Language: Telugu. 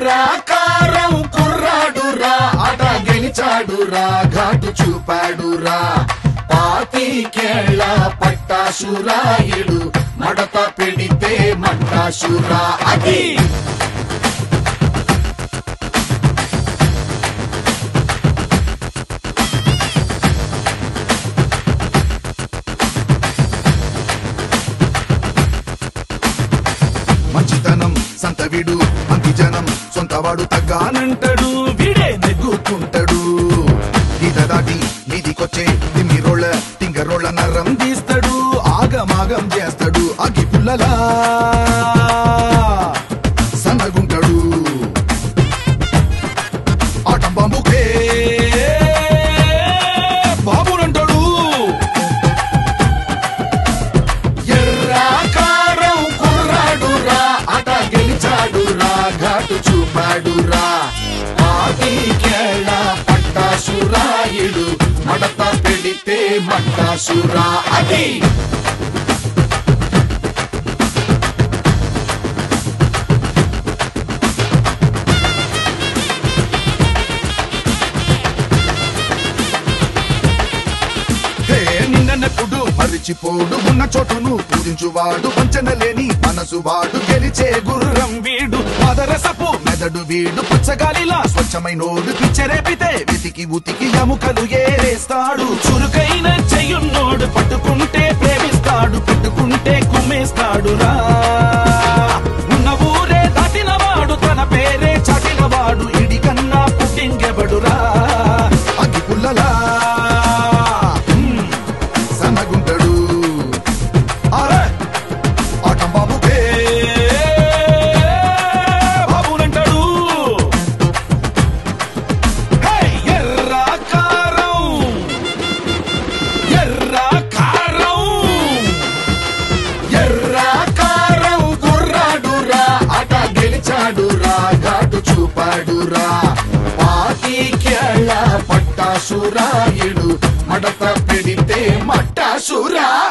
ఎర్రాకారం కుర్రాడురా ఆట గెలిచాడురా ఘాటు చూపాడురా పాతికేళ్ళ పట్టాసురాయుడు మడత పెడితే మట్టాసురా అది మంచితనం సంత వీడు మంచి జనం సొంతవాడు తగ్గానంటాడు వీడే నెగ్గుకుంటాడు గీత దాటి మీదికొచ్చే తిమ్మి రోళ్ళ టింగ రోళ్ళ నర్రం తీస్తాడు ఆగమాగం చేస్తాడు అగి పుల్లలా సన్నగుంటాడు ఆటం బాంబుకే బాబునంటాడు ఎర్రాకారం కుర్రాడురా ఆట గెలిచాడురా ఘాటు చూపాడురా ఆదికేళ పట్టాసురాయుడు మడత పెడితే మట్టాసురా అది హే నిన్నెప్పుడు మరిచిపోడు ఉన్న చోటును పూజించువాడు వంచన లేని మనసు వాడు గెలిచే గుర్రం వీడు మదరసపు మెదడు వీడు పుచ్చగాలిలా స్వచ్ఛమైనోడు పిచ్చరేపితే వెతికి ఉతికి ఎముకలు ఏరేస్తాడు చురుకైన చెయ్యున్నోడు పట్టుకుంటే ప్రేమిస్తాడు పెట్టుకుంటే కుమ్మేస్తాడు రా ఉన్న ఊరే దాటినవాడు తన పేరే చాటినవాడు ఇడి కన్నా పుట్టింగెబడురా అగ్గి పుల్లలా హ్మ్, సన్నగుంటాడు అరే ఆటం బాబుకే బాబునంటాడు హే, ఎర్రాకారం ఎర్రాకారం ఎర్రాకారం గుర్రాడురా ఆట గెలిచాడురా ఘాటు చూపాడురా పాతికేళ్ళ పట్టాసురాయుడు మడత పెడితే మట్టాసురా